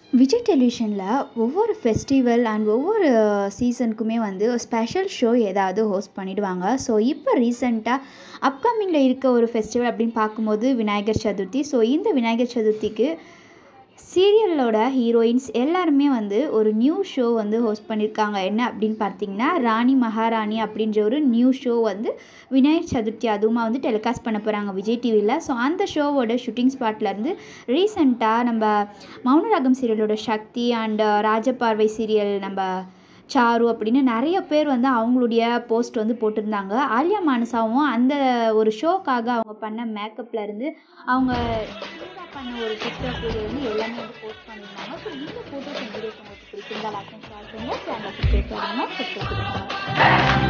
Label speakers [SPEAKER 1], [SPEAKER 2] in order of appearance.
[SPEAKER 1] விஜய் டெலிவிஷனில் ஒவ்வொரு festival and ஒவ்வொரு சீசனுக்குமே வந்து ஒரு ஸ்பெஷல் ஷோ ஏதாவது ஹோஸ்ட் பண்ணிடுவாங்க ஸோ இப்போ ரீசெண்டாக அப்கமிங்கில் இருக்க ஒரு ஃபெஸ்டிவல் அப்படின்னு பார்க்கும்போது விநாயகர் சதுர்த்தி ஸோ இந்த விநாயகர் சதுர்த்திக்கு சீரியலோட ஹீரோயின்ஸ் எல்லாருமே வந்து ஒரு நியூ ஷோ வந்து ஹோஸ்ட் பண்ணியிருக்காங்க என்ன அப்படின்னு பார்த்தீங்கன்னா ராணி மகாராணி அப்படின்ற ஒரு நியூ ஷோ வந்து விநாயகர் சதுர்த்தி அதுவுமா வந்து டெலிகாஸ்ட் பண்ண போகிறாங்க விஜய் டிவியில் ஸோ அந்த ஷோவோட ஷூட்டிங் ஸ்பாட்லேருந்து ரீசெண்டாக நம்ம மௌனராகம் சீரியலோட சக்தி அண்ட் ராஜபார்வை சீரியல் நம்ம சாரு அப்படின்னு நிறைய பேர் வந்து அவங்களுடைய போஸ்ட் வந்து போட்டிருந்தாங்க ஆலியா மானசாவும் அந்த ஒரு ஷோக்காக அவங்க பண்ண மேக்கப்ல இருந்து அவங்க புதுசா பண்ண ஒரு டிக்டாக் வீடியோ வந்து எல்லாமே வந்து போஸ்ட் பண்ணியிருந்தாங்க ஸோ இந்த ஃபோட்டோஸ் இந்த வீடியோஸ் உங்களுக்கு பிடிச்சிருந்தா லைக் ஷேர் பண்ணுங்க சேனல் சப்ஸ்கிரைப் பண்ணுங்க சப்ஸ்கிரைப் பண்ணுங்க